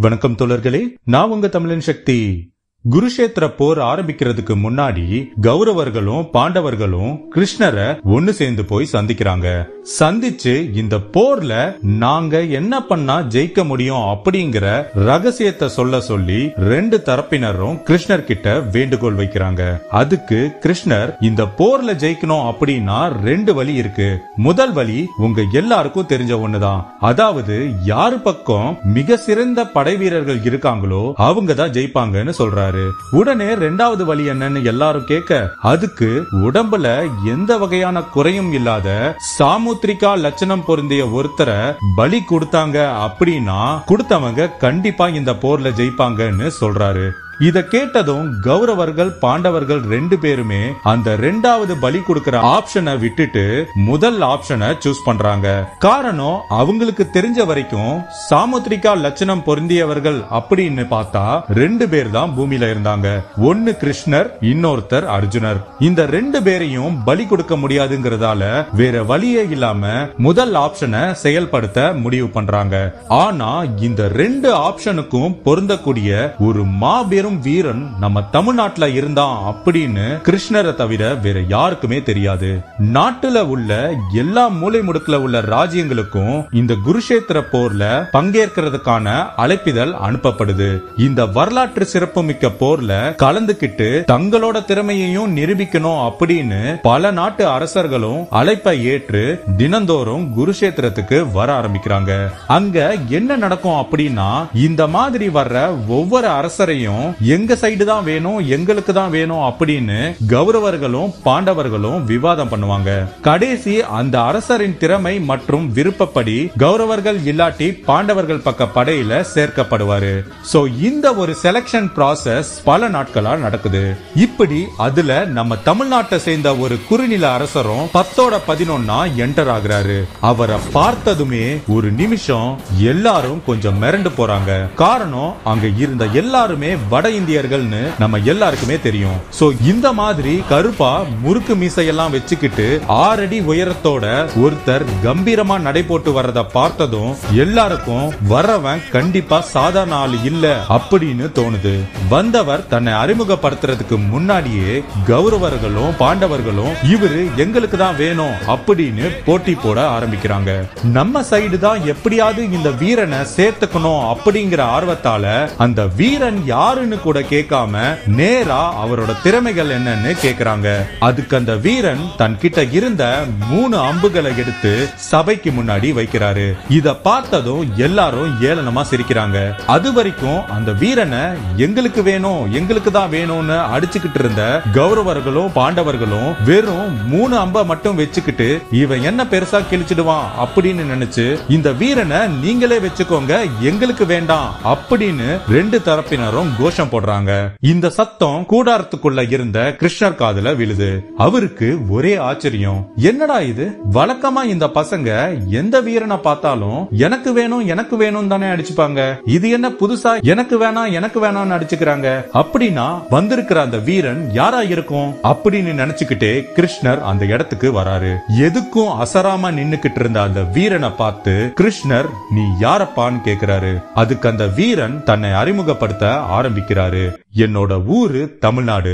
வணக்கம் தோழர்களே நான் உங்க தமிழன் சக்தி குருஷேத்திர போர் ஆரம்பிக்கிறதுக்கு முன்னாடி கௌரவர்களும் பாண்டவர்களும் கிருஷ்ணரை ஒன்னு சேர்ந்து போய் சந்திக்கிறாங்க சந்திச்சு இந்த போர்ல நாங்க என்ன பண்ணா ஜெயிக்க முடியும் அப்படிங்கிற ரகசியத்தை சொல்ல சொல்லி ரெண்டு தரப்பினரும் கிருஷ்ணர் கிட்ட வேண்டுகோள் வைக்கிறாங்க அதுக்கு கிருஷ்ணர் இந்த போர்ல ஜெயிக்கணும் அப்படின்னா ரெண்டு வழி இருக்கு முதல் வழி உங்க எல்லாருக்கும் தெரிஞ்ச ஒண்ணுதான் அதாவது யாரு பக்கம் மிக சிறந்த படை வீரர்கள் இருக்காங்களோ அவங்க தான் ஜெயிப்பாங்கன்னு சொல்றாரு உடனே ரெண்டாவது வழி என்னன்னு எல்லாரும் கேட்க அதுக்கு உடம்புல எந்த வகையான குறையும் இல்லாத சாமுத்ரிகா லட்சணம் பொருந்திய ஒருத்தரை பலி கொடுத்தாங்க அப்படின்னா கொடுத்தவங்க கண்டிப்பா இந்த போர்ல ஜெயிப்பாங்கன்னு சொல்றாரு இத கேட்டதும் கௌரவர்கள் பாண்டவர்கள் ரெண்டு பேருமே அந்த ரெண்டாவது பலி கொடுக்கிற ஆப்ஷனை விட்டுட்டு முதல் ஆப்ஷனை சூஸ் பண்றாங்க காரணம் அவங்களுக்கு தெரிஞ்ச வரைக்கும் சாமுத்ரிகா லட்சணம் பொருந்தியவர்கள் அப்படின்னு பார்த்தா ரெண்டு பேர் தான் பூமியில இருந்தாங்க ஒன்னு கிருஷ்ணர் இன்னொருத்தர் அர்ஜுனர் இந்த ரெண்டு பேரையும் பலி கொடுக்க முடியாதுங்கிறதால வேற வழியே இல்லாம முதல் ஆப்ஷனை செயல்படுத்த முடிவு பண்றாங்க ஆனா இந்த ரெண்டு ஆப்ஷனுக்கும் பொருந்தக்கூடிய ஒரு மாபெரும் வீரன் நம்ம தமிழ்நாட்டுல இருந்தான் அப்படின்னு கிருஷ்ணரை தவிர வேற யாருக்குமே தெரியாது நாட்டுல உள்ள எல்லா மூலை முடுக்குல உள்ள ராஜ்யங்களுக்கும் இந்த குருஷேத்திர போர்ல பங்கேற்கிறதுக்கான அழைப்பிதழ் அனுப்பப்படுது இந்த வரலாற்று சிறப்புமிக்க போர்ல கலந்துக்கிட்டு தங்களோட திறமையையும் நிரூபிக்கணும் அப்படின்னு பல நாட்டு அரசர்களும் அழைப்பை ஏற்று தினந்தோறும் குருஷேத்திரத்துக்கு வர ஆரம்பிக்கிறாங்க அங்க என்ன நடக்கும் அப்படின்னா இந்த மாதிரி வர்ற ஒவ்வொரு அரசரையும் எங்க சைடு தான் வேணும் எங்களுக்கு தான் வேணும் அப்படின்னு கௌரவர்களும் பாண்டவர்களும் விவாதம் பண்ணுவாங்க கடைசி அந்த அரசரின் திறமை மற்றும் விருப்பப்படி கௌரவர்கள் இல்லாட்டி பாண்டவர்கள் பக்க படையில சேர்க்கப்படுவாரு சோ இந்த ஒரு செலக்ஷன் ப்ராசஸ் பல நாட்களா நடக்குது இப்படி அதுல நம்ம தமிழ்நாட்டை சேர்ந்த ஒரு குறுநில அரசரும் பத்தோட பதினொன்னா என்டர் ஆகுறாரு அவரை பார்த்ததுமே ஒரு நிமிஷம் எல்லாரும் கொஞ்சம் மிரண்டு போறாங்க காரணம் அங்க இருந்த எல்லாருமே வட இந்தியர்கள்னு நம்ம எல்லாருக்குமே தெரியும் சோ இந்த மாதிரி கருப்பா முறுக்கு மீசையெல்லாம் வச்சுக்கிட்டு ஆறடி உயரத்தோட ஒருத்தர் கம்பீரமா நடை போட்டு வர்றத பார்த்ததும் எல்லாருக்கும் வர்றவன் கண்டிப்பா சாதாரண ஆள் இல்ல அப்படின்னு தோணுது வந்தவர் தன்னை அறிமுகப்படுத்துறதுக்கு முன்னாடியே கௌரவர்களும் பாண்டவர்களும் இவரு எங்களுக்கு தான் வேணும் அப்படின்னு போட்டி போட ஆரம்பிக்கிறாங்க நம்ம சைடு தான் எப்படியாவது இந்த வீரனை சேர்த்துக்கணும் அப்படிங்கிற ஆர்வத்தால அந்த வீரன் யாருன்னு கூட கேட்காம நேரா அவரோட திறமைகள் என்னன்னு கேக்குறாங்க அதுக்கு அந்த வீரன் தன் கிட்ட இருந்த மூணு அம்புகளை எடுத்து சபைக்கு முன்னாடி வைக்கிறாரு இத பார்த்ததும் எல்லாரும் ஏளனமா சிரிக்கிறாங்க அது வரைக்கும் அந்த வீரனை எங்களுக்கு வேணும் எங்களுக்கு தான் வேணும்னு அடிச்சுக்கிட்டு இருந்த கௌரவர்களும் பாண்டவர்களும் வெறும் மூணு அம்ப மட்டும் வச்சுக்கிட்டு இவன் என்ன பெருசா கிழிச்சிடுவான் அப்படின்னு நினைச்சு இந்த வீரனை நீங்களே வச்சுக்கோங்க எங்களுக்கு வேண்டாம் அப்படின்னு ரெண்டு தரப்பினரும் கோஷம் போடுறாங்க இந்த சத்தம் கூடாரத்துக்குள்ள இருந்த கிருஷ்ணர் காதுல விழுது அவருக்கு ஒரே ஆச்சரியம் என்னடா இது வழக்கமா இந்த பசங்க எந்த வீரனை பார்த்தாலும் எனக்கு வேணும் எனக்கு வேணும் தானே அடிச்சுப்பாங்க இது என்ன புதுசா எனக்கு வேணாம் எனக்கு வேணாம்னு அடிச்சுக்கிறாங்க அப்படின்னா வந்திருக்கிற அந்த வீரன் யாரா இருக்கும் அப்படின்னு நினைச்சுக்கிட்டே கிருஷ்ணர் அந்த இடத்துக்கு வராரு எதுக்கும் அசராம நின்னுக்கிட்டு இருந்த அந்த வீரனை பார்த்து கிருஷ்ணர் நீ யாரப்பான்னு கேக்குறாரு அதுக்கு அந்த வீரன் தன்னை அறிமுகப்படுத்த ஆரம்பிக்கிறாரு என்னோட ஊரு தமிழ்நாடு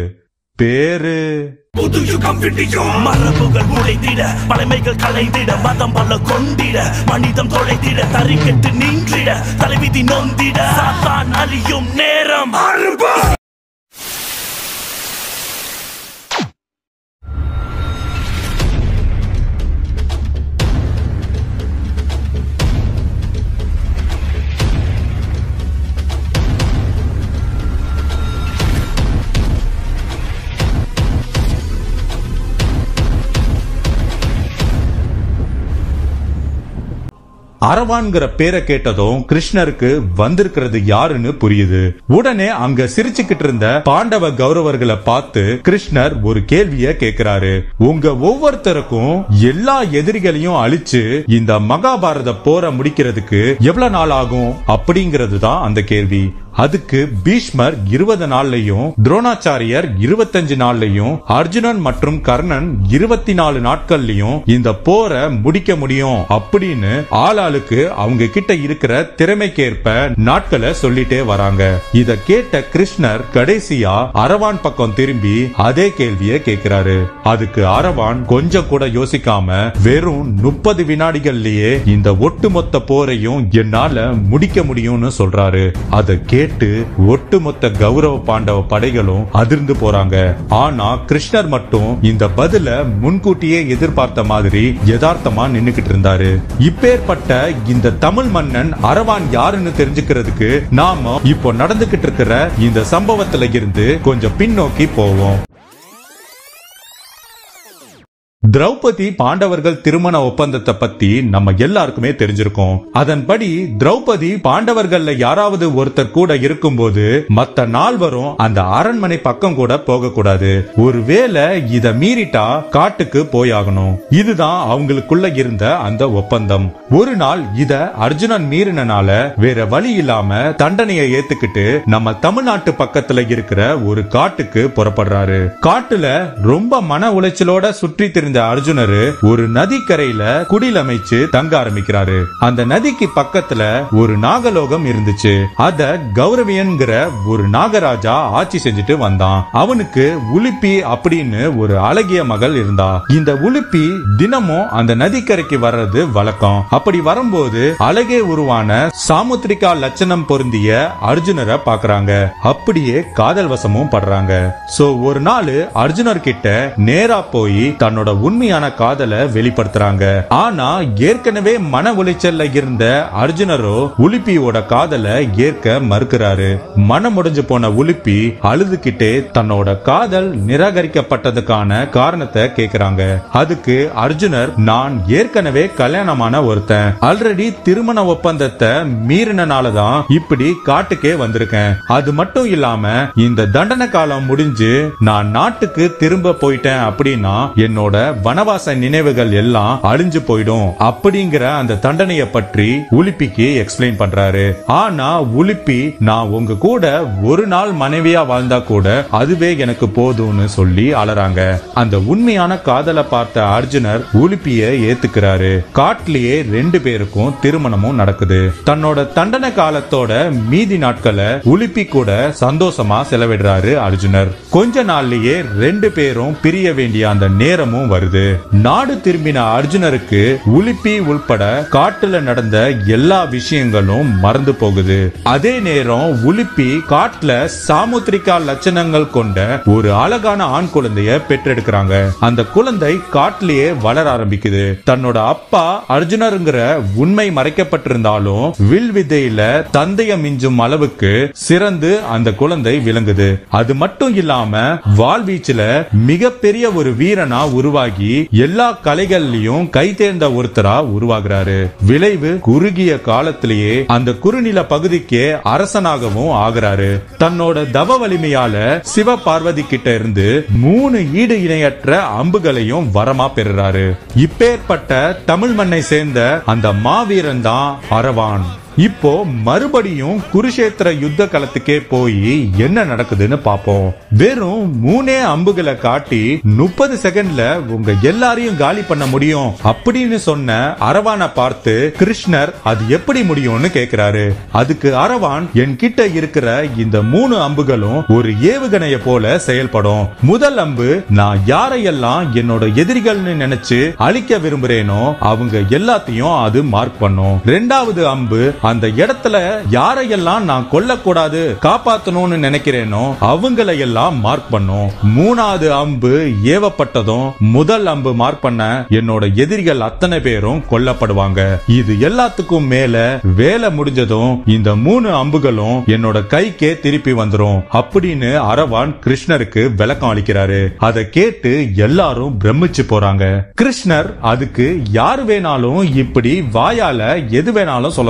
பேரு புது யுகம் விடியும் மரபுகள் உடைத்திட பழமைகள் கலைந்திட மதம் பல கொண்டிட மனிதம் தொலைத்திட தறிக்கெட்டு நின்றிட தலைவிதி நொந்திட சாத்தான் அழியும் நேரம் ஆரம்பம் அரவான்கிற பேரை கேட்டதும் கிருஷ்ணருக்கு வந்திருக்கிறது யாருன்னு புரியுது உடனே அங்க சிரிச்சுக்கிட்டு இருந்த பாண்டவ கௌரவர்களை பார்த்து கிருஷ்ணர் ஒரு கேள்விய கேக்குறாரு உங்க ஒவ்வொருத்தருக்கும் எல்லா எதிரிகளையும் அழிச்சு இந்த மகாபாரத போரை முடிக்கிறதுக்கு எவ்வளவு நாள் ஆகும் அப்படிங்கிறது தான் அந்த கேள்வி அதுக்கு பீஷ்மர் இருபது நாள்லயும் துரோணாச்சாரியர் இருபத்தஞ்சு நாள்லயும் அர்ஜுனன் மற்றும் கர்ணன் இருபத்தி நாலு நாட்கள்லயும் இந்த போரை முடிக்க முடியும் அப்படின்னு ஆளாளுக்கு அவங்க கிட்ட இருக்கிற திறமைக்கேற்ப நாட்களை சொல்லிட்டே வராங்க இத கேட்ட கிருஷ்ணர் கடைசியா அரவான் பக்கம் திரும்பி அதே கேள்வியை கேக்குறாரு அதுக்கு அரவான் கொஞ்சம் கூட யோசிக்காம வெறும் முப்பது வினாடிகள்லயே இந்த ஒட்டுமொத்த போரையும் என்னால முடிக்க முடியும்னு சொல்றாரு அதை கேட்டு ஒட்டுமொத்த கௌரவ பாண்டவ படைகளும் அதிர்ந்து போறாங்க ஆனா கிருஷ்ணர் மட்டும் இந்த பதில முன்கூட்டியே எதிர்பார்த்த மாதிரி யதார்த்தமா நின்னுகிட்டு இருந்தாரு இப்பேற்பட்ட இந்த தமிழ் மன்னன் அரவான் யாருன்னு தெரிஞ்சுக்கிறதுக்கு நாம இப்போ நடந்துகிட்டு இருக்கிற இந்த சம்பவத்துல இருந்து கொஞ்சம் பின்னோக்கி போவோம் திரௌபதி பாண்டவர்கள் திருமண ஒப்பந்தத்தை பத்தி நம்ம எல்லாருக்குமே தெரிஞ்சிருக்கோம் அதன்படி திரௌபதி பாண்டவர்கள்ல யாராவது ஒருத்தர் கூட இருக்கும்போது மத்த நால்வரும் அந்த அரண்மனை பக்கம் கூட போக கூடாது ஒருவேளை இத மீறிட்டா காட்டுக்கு போயாகணும் இதுதான் அவங்களுக்குள்ள இருந்த அந்த ஒப்பந்தம் ஒரு நாள் இத அர்ஜுனன் மீறினால வேற வழி இல்லாம தண்டனையை ஏத்துக்கிட்டு நம்ம தமிழ்நாட்டு பக்கத்துல இருக்கிற ஒரு காட்டுக்கு புறப்படுறாரு காட்டுல ரொம்ப மன உளைச்சலோட சுற்றி திரிந்த அர்ஜுனர் ஒரு நதிக்கரையில குடில் அமைச்சு தங்க ஆரம்பிக்கிறாரு அந்த நதிக்கு பக்கத்துல ஒரு நாகலோகம் இருந்துச்சு அத கௌரவியன்கிற ஒரு நாகராஜா ஆட்சி செஞ்சுட்டு வந்தான் அவனுக்கு உலுப்பி அப்படின்னு ஒரு அழகிய மகள் இருந்தா இந்த உலுப்பி தினமும் அந்த நதிக்கரைக்கு வர்றது வழக்கம் அப்படி வரும்போது அழகே உருவான சாமுத்திரிகா லட்சணம் பொருந்திய அர்ஜுனரை பாக்குறாங்க அப்படியே காதல் வசமும் படுறாங்க சோ ஒரு நாள் அர்ஜுனர் கிட்ட நேரா போய் தன்னோட உண்மையான காதலை வெளிப்படுத்துறாங்க ஆனா ஏற்கனவே மன உளைச்சல்ல இருந்த அர்ஜுனரோ உலுப்பியோட காதலை ஏற்க மறுக்கிறாரு மனம் முடிஞ்சு போன உலுப்பி அழுதுகிட்டே தன்னோட காதல் நிராகரிக்கப்பட்டதுக்கான காரணத்தை கேக்குறாங்க அதுக்கு அர்ஜுனர் நான் ஏற்கனவே கல்யாணமான ஒருத்தன் ஆல்ரெடி திருமண ஒப்பந்தத்தை மீறினாலதான் இப்படி காட்டுக்கே வந்திருக்கேன் அது மட்டும் இல்லாம இந்த தண்டனை காலம் முடிஞ்சு நான் நாட்டுக்கு திரும்ப போயிட்டேன் அப்படின்னா என்னோட வனவாச நினைவுகள் எல்லாம் அழிஞ்சு போயிடும் அப்படிங்கிற அந்த தண்டனையை பற்றி உலிப்பிக்கு எக்ஸ்பிளைன் பண்றாரு ஆனா உலிப்பி நான் உங்க கூட ஒரு நாள் மனைவியா வாழ்ந்தா கூட அதுவே எனக்கு போதும்னு சொல்லி அலறாங்க அந்த உண்மையான காதலை பார்த்த அர்ஜுனர் உலிப்பிய ஏத்துக்கிறாரு காட்டிலேயே ரெண்டு பேருக்கும் திருமணமும் நடக்குது தன்னோட தண்டனை காலத்தோட மீதி நாட்களை உலிப்பி கூட சந்தோஷமா செலவிடுறாரு அர்ஜுனர் கொஞ்ச நாள்லயே ரெண்டு பேரும் பிரிய வேண்டிய அந்த நேரமும் வருது நாடு திரும்பின அர்ஜுனருக்கு உலிப்பி உள்பட காட்டுல நடந்த எல்லா விஷயங்களும் மறந்து போகுது அதே நேரம் உலிப்பி காட்டுல சாமுத்திரிகா லட்சணங்கள் கொண்ட ஒரு அழகான ஆண் குழந்தைய பெற்றெடுக்கிறாங்க அந்த குழந்தை காட்டிலேயே வளர ஆரம்பிக்குது தன்னோட அப்பா அர்ஜுனருங்கிற உண்மை மறைக்கப்பட்டிருந்தாலும் வில் விதையில தந்தைய மிஞ்சும் அளவுக்கு சிறந்து அந்த குழந்தை விளங்குது அது மட்டும் இல்லாம வாழ்வீச்சுல மிகப்பெரிய ஒரு வீரனா உருவாகி எல்லா கலைகள்லயும் கை தேர்ந்த ஒருத்தரா உருவாகிறாரு விளைவு குறுகிய காலத்திலேயே அந்த குறுநில பகுதிக்கே அரசனாகவும் ஆகிறாரு தன்னோட தவ வலிமையால சிவ பார்வதி கிட்ட இருந்து மூணு ஈடு இணையற்ற அம்புகளையும் வரமா பெறுறாரு இப்பேற்பட்ட தமிழ் மண்ணை சேர்ந்த அந்த மாவீரன் தான் அரவான் இப்போ மறுபடியும் குருஷேத்திர யுத்த களத்துக்கே போய் என்ன நடக்குதுன்னு பாப்போம் வெறும் மூணே அம்புகளை காட்டி முப்பது செகண்ட்ல உங்க எல்லாரையும் காலி பண்ண முடியும் அப்படின்னு சொன்ன அரவானை பார்த்து கிருஷ்ணர் அது எப்படி முடியும்னு கேக்குறாரு அதுக்கு அரவான் என் கிட்ட இருக்கிற இந்த மூணு அம்புகளும் ஒரு ஏவுகணைய போல செயல்படும் முதல் அம்பு நான் யாரையெல்லாம் என்னோட எதிரிகள்னு நினைச்சு அழிக்க விரும்புறேனோ அவங்க எல்லாத்தையும் அது மார்க் பண்ணும் ரெண்டாவது அம்பு அந்த இடத்துல யாரையெல்லாம் நான் கொல்லக்கூடாது காப்பாத்தணும்னு நினைக்கிறேனோ அவங்கள எல்லாம் மார்க் பண்ணும் மூணாவது அம்பு ஏவப்பட்டதும் முதல் அம்பு மார்க் பண்ண என்னோட எதிரிகள் அத்தனை பேரும் கொல்லப்படுவாங்க இது எல்லாத்துக்கும் மேல வேலை முடிஞ்சதும் இந்த மூணு அம்புகளும் என்னோட கைக்கே திருப்பி வந்துரும் அப்படின்னு அரவான் கிருஷ்ணருக்கு விளக்கம் அளிக்கிறாரு அதை கேட்டு எல்லாரும் பிரமிச்சு போறாங்க கிருஷ்ணர் அதுக்கு யாரு வேணாலும் இப்படி வாயால எது வேணாலும் சொல்லலாம்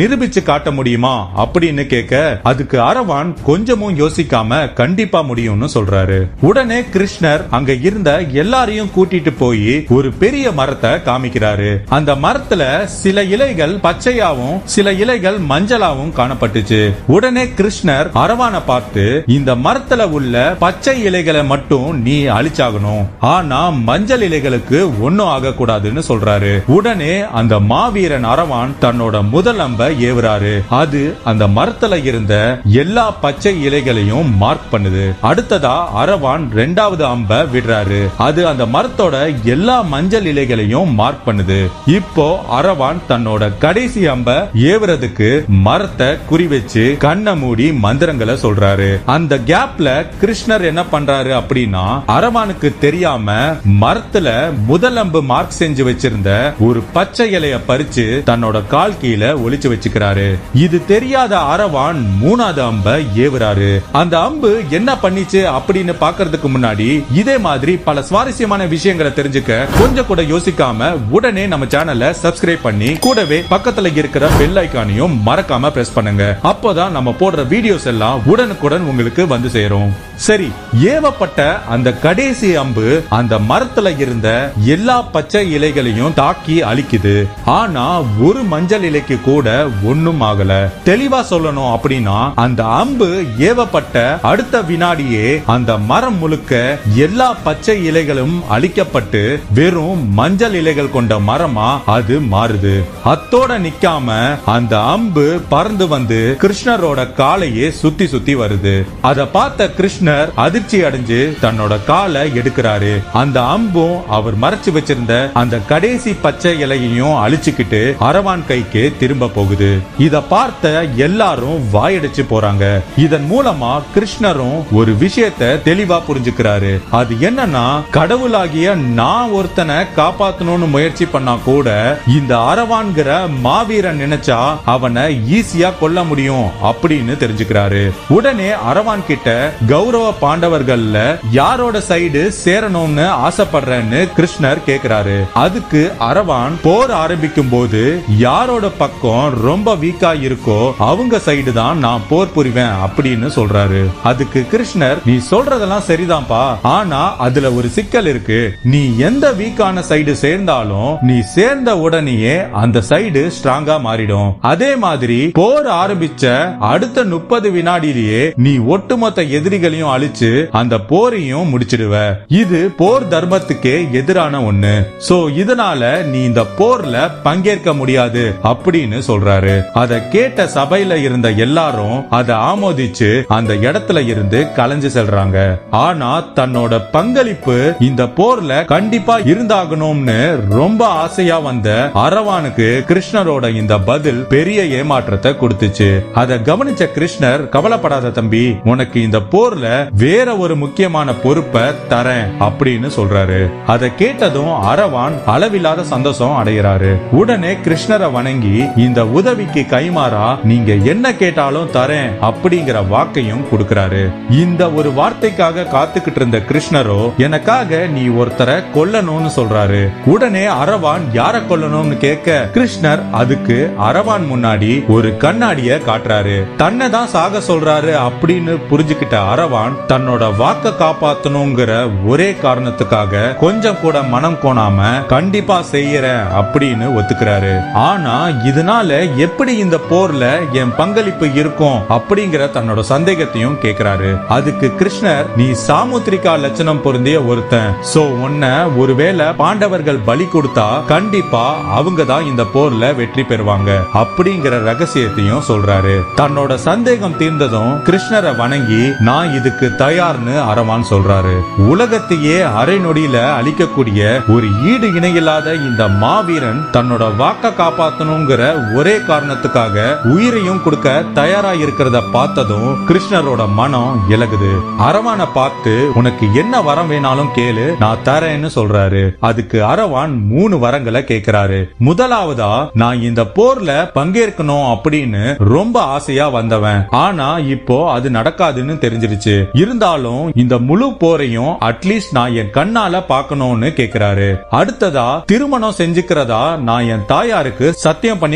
நிரூபிச்சு காட்ட முடியுமா அப்படின்னு கேட்க அதுக்கு அரவான் கொஞ்சமும் யோசிக்காம கண்டிப்பா முடியும்னு சொல்றாரு உடனே கிருஷ்ணர் அங்க இருந்த எல்லாரையும் கூட்டிட்டு போய் ஒரு பெரிய மரத்தை காமிக்கிறாரு அந்த மரத்துல சில இலைகள் பச்சையாவும் சில இலைகள் மஞ்சளாவும் காணப்பட்டுச்சு உடனே கிருஷ்ணர் அரவான பார்த்து இந்த மரத்துல உள்ள பச்சை இலைகளை மட்டும் நீ அழிச்சாகணும் ஆனா மஞ்சள் இலைகளுக்கு ஒன்னும் ஆகக்கூடாதுன்னு சொல்றாரு உடனே அந்த மாவீரன் அரவான் தன்னோட முதல் அம்ப ஏவுறாரு அது அந்த மரத்துல இருந்த எல்லா பச்சை இலைகளையும் மார்க் பண்ணுது அடுத்ததா அரவான் ரெண்டாவது அம்ப விடுறாரு அது அந்த மரத்தோட எல்லா மஞ்சள் இலைகளையும் மார்க் பண்ணுது இப்போ அரவான் தன்னோட கடைசி அம்ப ஏவுறதுக்கு மரத்தை குறி வச்சு கண்ணை மூடி மந்திரங்களை சொல்றாரு அந்த கேப்ல கிருஷ்ணர் என்ன பண்றாரு அப்படின்னா அரவானுக்கு தெரியாம மரத்துல முதல் அம்பு மார்க் செஞ்சு வச்சிருந்த ஒரு பச்சை இலைய பறிச்சு தன்னோட கால் கீழே ஒளிச்சு வச்சுக்கிறாரு இது தெரியாத அரவான் மூணாவது அம்ப ஏவுறாரு அந்த அம்பு என்ன பண்ணிச்சு அப்படின்னு பாக்குறதுக்கு முன்னாடி இதே மாதிரி பல சுவாரஸ்யமான விஷயங்களை தெரிஞ்சுக்க கொஞ்சம் கூட யோசிக்காம உடனே நம்ம சேனலை சப்ஸ்கிரைப் பண்ணி கூடவே பக்கத்துல இருக்கிற பெல் ஐக்கானையும் மறக்காம பிரஸ் பண்ணுங்க அப்போதான் நம்ம போடுற வீடியோஸ் எல்லாம் உடனுக்குடன் உங்களுக்கு வந்து சேரும் சரி ஏவப்பட்ட அந்த கடைசி அம்பு அந்த மரத்துல இருந்த எல்லா பச்சை இலைகளையும் தாக்கி அழிக்குது ஆனா ஒரு மஞ்சள் இலைக்கு கூட ஒண்ணும் ஆகல தெளிவா சொல்லணும் அப்படின்னா அந்த அம்பு ஏவப்பட்ட அடுத்த வினாடியே அந்த மரம் முழுக்க எல்லா பச்சை இலைகளும் அழிக்கப்பட்டு வெறும் மஞ்சள் இலைகள் கொண்ட மரமா அது மாறுது அத்தோட நிக்காம அந்த அம்பு பறந்து வந்து கிருஷ்ணரோட காலையே சுத்தி சுத்தி வருது அத பார்த்த கிருஷ்ணர் அதிர்ச்சி அடைஞ்சு தன்னோட காலை எடுக்கிறாரு அந்த அம்பும் அவர் மறைச்சு வச்சிருந்த அந்த கடைசி பச்சை இலையையும் அழிச்சுக்கிட்டு அரவான் கைக்கு திரும்ப போகுது இத பார்த்த எல்லாரும் வாயடிச்சு போறாங்க இதன் மூலமா கிருஷ்ணரும் ஒரு விஷயத்தை தெளிவா புரிஞ்சுக்கிறாரு அது என்னன்னா கடவுளாகிய நான் ஒருத்தனை காப்பாத்தணும்னு முயற்சி பண்ணா கூட இந்த அரவான்கிற மாவீரன் நினைச்சா அவனை ஈஸியா கொல்ல முடியும் அப்படின்னு தெரிஞ்சுக்கிறாரு உடனே அரவான் கிட்ட கௌரவ பாண்டவர்கள்ல யாரோட சைடு சேரணும்னு ஆசைப்படுறேன்னு கிருஷ்ணர் கேக்குறாரு அதுக்கு அரவான் போர் ஆரம்பிக்கும் போது யாரோட பக்கம் ரொம்ப வீக்கா இருக்கோ அவங்க சைடு தான் நான் போர் புரிவேன் அப்படின்னு சொல்றாரு அதுக்கு கிருஷ்ணர் நீ சொல்றதெல்லாம் சரிதான்ப்பா ஆனா அதுல ஒரு சிக்கல் இருக்கு நீ எந்த வீக்கான சைடு சேர்ந்தாலும் நீ சேர்ந்த உடனேயே அந்த சைடு ஸ்ட்ராங்கா மாறிடும் அதே மாதிரி போர் ஆரம்பிச்ச அடுத்த முப்பது வினாடியிலேயே நீ ஒட்டுமொத்த எதிரிகளையும் அழிச்சு அந்த போரையும் முடிச்சிடுவ இது போர் தர்மத்துக்கே எதிரான ஒண்ணு சோ இதனால நீ இந்த போர்ல பங்கேற்க முடியாது அப்படின்னு சொல்றாரு அத கேட்ட சபையில இருந்த எல்லாரும் அதை ஆமோதிச்சு அந்த இடத்துல இருந்து கலைஞ்சு செல்றாங்க ஆனா தன்னோட பங்களிப்பு இந்த போர்ல கண்டிப்பா இருந்தாகணும்னு ரொம்ப ஆசையா வந்த அரவானுக்கு கிருஷ்ணரோட இந்த பதில் பெரிய ஏமாற்றத்தை கொடுத்துச்சு அத கவனிச்ச கிருஷ்ணர் கவலைப்படாத தம்பி உனக்கு இந்த போர்ல வேற ஒரு முக்கியமான பொறுப்பை தரேன் அப்படின்னு சொல்றாரு அதை கேட்டதும் அரவான் அளவில்லாத சந்தோஷம் அடைகிறாரு உடனே கிருஷ்ணரை வணங்கி இந்த உதவிக்கு கைமாறா நீங்க என்ன கேட்டாலும் தரேன் அப்படிங்கிற வாக்கையும் கொடுக்கிறாரு இந்த ஒரு வார்த்தைக்காக காத்துக்கிட்டு இருந்த கிருஷ்ணரோ எனக்காக நீ ஒருத்தரை கொல்லணும்னு சொல்றாரு உடனே அரவான் யார கொல்லணும்னு கேட்க கிருஷ்ணர் அதுக்கு அரவான் முன்னாடி ஒரு கண்ணாடிய காட்டுறாரு தன்னை தான் சாக சொல்றாரு அப்படின்னு புரிஞ்சுக்கிட்ட அரவான் தன்னோட வாக்க காப்பாத்தணுங்கிற ஒரே காரணத்துக்காக கொஞ்சம் கூட மனம் கோணாம கண்டிப்பா செய்யறேன் அப்படின்னு ஒத்துக்கிறாரு ஆனா இதனால எப்படி இந்த போர்ல என் பங்களிப்பு இருக்கும் அப்படிங்கிற தன்னோட சந்தேகத்தையும் கேக்குறாரு அதுக்கு கிருஷ்ணர் நீ சாமுத்திரிகா லட்சணம் பொருந்திய ஒருத்தன் சோ உன்ன ஒருவேளை பாண்டவர்கள் பலி கொடுத்தா கண்டிப்பா அவங்க தான் இந்த போர்ல வெற்றி பெறுவாங்க அப்படிங்கிற ரகசியத்தையும் சொல்றாரு தன்னோட சந்தேகம் தீர்ந்ததும் கிருஷ்ணரை வணங்கி நான் இதுக்கு தயார்னு அரவான் சொல்றாரு உலகத்தையே அரை நொடியில அழிக்கக்கூடிய ஒரு ஈடு இணையில்லாத இந்த மாவீரன் தன்னோட வாக்க காப்பாத்தணுங்கிற ஒரே காரணத்துக்காக உயிரையும் கொடுக்க தயாரா இருக்கிறத பார்த்ததும் கிருஷ்ணரோட மனம் இலகுது அரவான பார்த்து உனக்கு என்ன வரம் வேணாலும் கேளு நான் தரேன்னு சொல்றாரு அதுக்கு அரவான் மூணு வரங்களை கேக்குறாரு முதலாவதா நான் இந்த போர்ல பங்கேற்கணும் அப்படின்னு ரொம்ப ஆசையா வந்தவன் ஆனா இப்போ அது நடக்காதுன்னு தெரிஞ்சிருச்சு இருந்தாலும் இந்த முழு போரையும் அட்லீஸ்ட் நான் என் கண்ணால பார்க்கணும்னு கேக்குறாரு அடுத்ததா திருமணம் செஞ்சுக்கிறதா நான் என் தாயாருக்கு சத்தியம் பண்ணி கொடுத்திருக்கேன்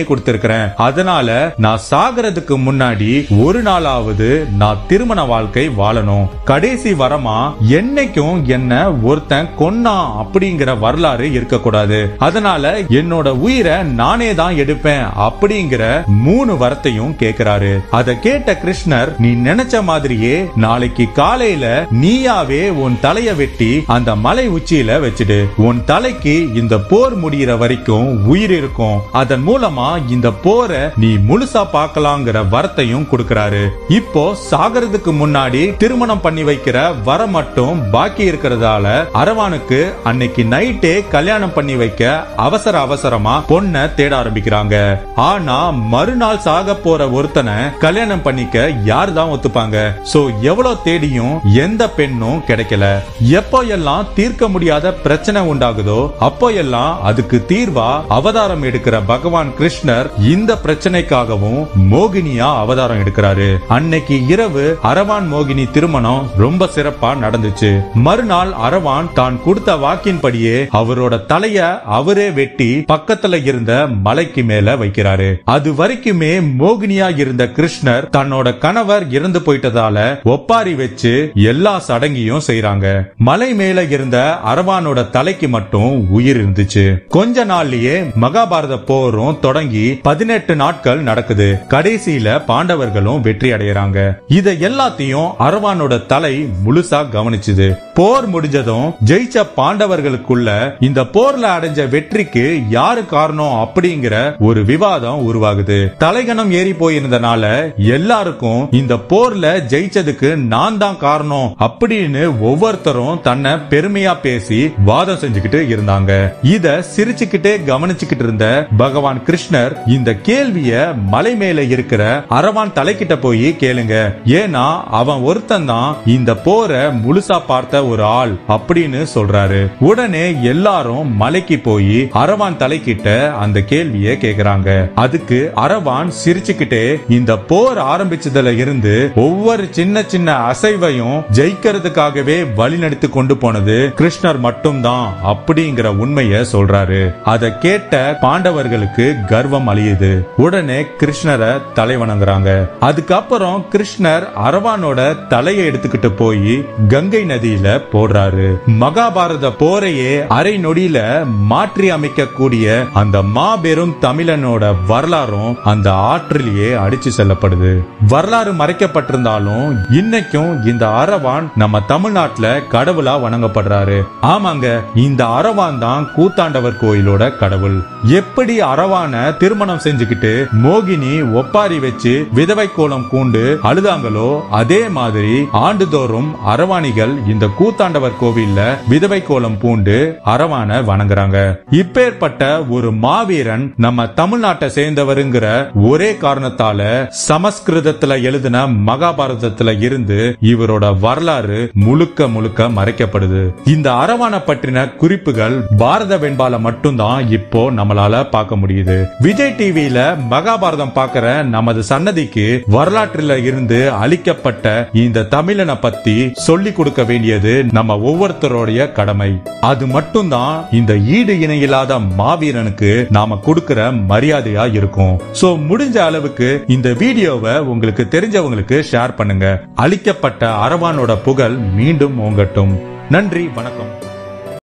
இருக்கிறேன் அதனால நான் சாகறதுக்கு முன்னாடி ஒரு நாளாவது நான் திருமண வாழ்க்கை வாழணும் கடைசி வரமா என்னைக்கும் என்ன ஒருத்தன் கொன்னா அப்படிங்கிற வரலாறு இருக்கக்கூடாது அதனால என்னோட உயிரை நானே தான் எடுப்பேன் அப்படிங்கிற மூணு வரத்தையும் கேக்குறாரு அதை கேட்ட கிருஷ்ணர் நீ நினைச்ச மாதிரியே நாளைக்கு காலையில நீயாவே உன் தலைய வெட்டி அந்த மலை உச்சியில வச்சிடு உன் தலைக்கு இந்த போர் முடியிற வரைக்கும் உயிர் இருக்கும் அதன் மூலமா இந்த போரை நீ முழுசா பார்க்கலாங்கிற வரத்தையும் கொடுக்கறாரு இப்போ சாகறதுக்கு முன்னாடி திருமணம் பண்ணி வைக்கிற வர மட்டும் பாக்கி இருக்கிறதால அரவானுக்கு அன்னைக்கு நைட்டே கல்யாணம் பண்ணி வைக்க அவசர அவசரமா பொண்ண தேட ஆரம்பிக்கிறாங்க ஆனா மறுநாள் சாக போற ஒருத்தனை கல்யாணம் பண்ணிக்க யார் தான் ஒத்துப்பாங்க சோ எவ்வளவு தேடியும் எந்த பெண்ணும் கிடைக்கல எப்போ எல்லாம் தீர்க்க முடியாத பிரச்சனை உண்டாகுதோ அப்போ எல்லாம் அதுக்கு தீர்வா அவதாரம் எடுக்கிற பகவான் கிருஷ்ணர் இந்த பிரச்சனைக்காகவும் மோகினியா அவதாரம் எடுக்கிறாரு அன்னைக்கு இரவு அரவான் மோகினி திருமணம் ரொம்ப சிறப்பா நடந்துச்சு மறுநாள் அரவான் தான் கொடுத்த வாக்கின்படியே அவரோட தலைய அவரே வெட்டி பக்கத்துல இருந்த மலைக்கு மேல வைக்கிறாரு அது வரைக்குமே மோகினியா இருந்த கிருஷ்ணர் தன்னோட கணவர் இறந்து போயிட்டதால ஒப்பாரி வச்சு எல்லா சடங்கையும் செய்றாங்க மலை மேல இருந்த அரவானோட தலைக்கு மட்டும் உயிர் இருந்துச்சு கொஞ்ச நாள்லயே மகாபாரத போரும் தொடங்கி பதினெட்டு நாட்கள் நடக்குது கடைசியில பாண்டவர்களும் வெற்றி அடையறாங்க இத எல்லாத்தையும் அரவானோட தலை முழுசா கவனிச்சுது போர் முடிஞ்சதும் ஜெயிச்ச பாண்டவர்களுக்குள்ள இந்த போர்ல அடைஞ்ச வெற்றிக்கு யாரு காரணம் அப்படிங்கிற ஒரு விவாதம் உருவாகுது தலைகணம் ஏறி போயிருந்தனால எல்லாருக்கும் இந்த போர்ல ஜெயிச்சதுக்கு நான் தான் காரணம் அப்படின்னு ஒவ்வொருத்தரும் தன்னை பெருமையா பேசி வாதம் செஞ்சுக்கிட்டு இருந்தாங்க இத சிரிச்சுக்கிட்டே கவனிச்சுக்கிட்டு இருந்த பகவான் கிருஷ்ணர் இந்த கேள்விய மலை மேல இருக்கிற அரவான் தலைக்கிட்ட போய் கேளுங்க ஏன்னா அவன் ஒருத்தன் தான் இந்த போரை முழுசா பார்த்த ஒரு ஆள் அப்படின்னு சொல்றாரு உடனே எல்லாரும் மலைக்கு போய் அரவான் தலைக்கிட்ட அந்த கேள்விய கேக்குறாங்க அதுக்கு அரவான் சிரிச்சுக்கிட்டே இந்த போர் ஆரம்பிச்சதுல இருந்து ஒவ்வொரு சின்ன சின்ன அசைவையும் ஜெயிக்கிறதுக்காகவே வழிநடத்தி கொண்டு போனது கிருஷ்ணர் மட்டும்தான் அப்படிங்கிற உண்மைய சொல்றாரு அதை கேட்ட பாண்டவர்களுக்கு கர்வம் அழியுது உடனே கிருஷ்ணரை தலை வணங்குறாங்க அதுக்கப்புறம் கிருஷ்ணர் அரவானோட தலையை எடுத்துக்கிட்டு போய் கங்கை நதியில போடுறாரு மகாபாரத போரையே அரை நொடியில மாற்றி அமைக்கக்கூடிய அந்த மாபெரும் தமிழனோட வரலாறும் அந்த ஆற்றிலேயே அடிச்சு செல்லப்படுது வரலாறு மறைக்கப்பட்டிருந்தாலும் இன்னைக்கும் இந்த அரவான் நம்ம தமிழ்நாட்டுல கடவுளா வணங்கப்படுறாரு ஆமாங்க இந்த அரவான் தான் கூத்தாண்டவர் கோயிலோட கடவுள் எப்படி அரவான திருமணம் செஞ்சுக்கிட்டு மோகினி ஒப்பாரி வச்சு விதவை கோலம் கூண்டு அழுதாங்களோ அதே மாதிரி ஆண்டுதோறும் அரவாணிகள் இந்த கூத்தாண்டவர் கோவில்ல விதவை கோலம் பூண்டு அரவான வணங்குறாங்க இப்பேற்பட்ட ஒரு மாவீரன் நம்ம தமிழ்நாட்டை சேர்ந்தவருங்கிற ஒரே காரணத்தால சமஸ்கிருதத்துல எழுதின மகாபாரதத்துல இருந்து இவரோட வரலாறு முழுக்க முழுக்க மறைக்கப்படுது இந்த அரவான பற்றின குறிப்புகள் பாரத வெண்பால மட்டும்தான் இப்போ நம்மளால பார்க்க முடியுது விஜய் டிவியில மகாபாரதம் பார்க்கிற நமது சன்னதிக்கு வரலாற்றில இருந்து அளிக்கப்பட்ட இந்த தமிழனை பத்தி சொல்லி கொடுக்க வேண்டியது நம்ம ஒவ்வொருத்தருடைய கடமை அது மட்டும்தான் இந்த ஈடு இணையில்லாத மாவீரனுக்கு நாம கொடுக்கிற மரியாதையா இருக்கும் சோ முடிஞ்ச அளவுக்கு இந்த வீடியோவை உங்களுக்கு தெரிஞ்சவங்களுக்கு ஷேர் பண்ணுங்க அளிக்கப்பட்ட அரவானோட புகழ் மீண்டும் ஓங்கட்டும் நன்றி வணக்கம்